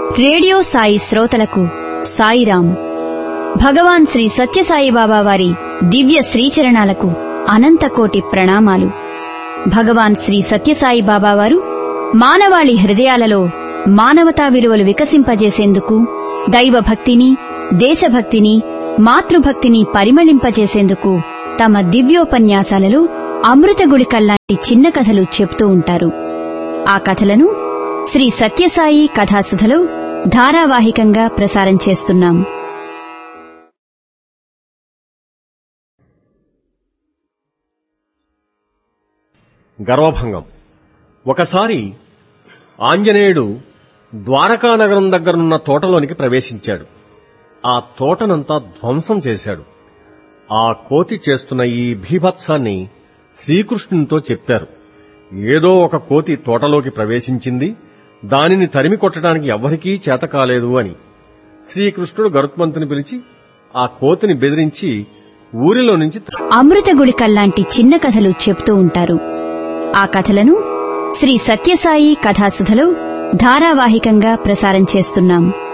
radio Sai శ్రోతలకు సాయిరాం భగవాన్ శ్రీ సత్యసాయిబాబా వారి దివ్య శ్రీచరణాలకు అనంతకోటి ప్రణామాలు భగవాన్ శ్రీ సత్యసాయి బాబా వారు మానవాళి హృదయాలలో మానవతా విలువలు వికసింపజేసేందుకు దైవభక్తిని దేశభక్తిని మాతృభక్తిని పరిమళింపజేసేందుకు తమ దివ్యోపన్యాసాలలో అమృత గుళికల్లాంటి చిన్న కథలు చెప్తూ ఉంటారు ఆ కథలను శ్రీ సత్యసాయి కథాసుధలో ధారావాహికంగా ప్రసారం చేస్తున్నాం గర్వభంగం ఒకసారి ఆంజనేయుడు ద్వారకానగరం దగ్గరున్న తోటలోనికి ప్రవేశించాడు ఆ తోటనంతా ధ్వంసం చేశాడు ఆ కోతి చేస్తున్న ఈ భీభత్సాన్ని శ్రీకృష్ణునితో చెప్పారు ఏదో ఒక కోతి తోటలోకి ప్రవేశించింది దానిని తరిమి కొట్టడానికి ఎవ్వరికీ చేత కాలేదు అని శ్రీకృష్ణుడు గరుత్మంతుని పిలిచి ఆ కోతిని బెదిరించి ఊరిలో నుంచి అమృత గుళికల్లాంటి చిన్న కథలు చెప్తూ ఉంటారు ఆ కథలను శ్రీ సత్యసాయి కథాసుధలో ధారావాహికంగా ప్రసారం చేస్తున్నాం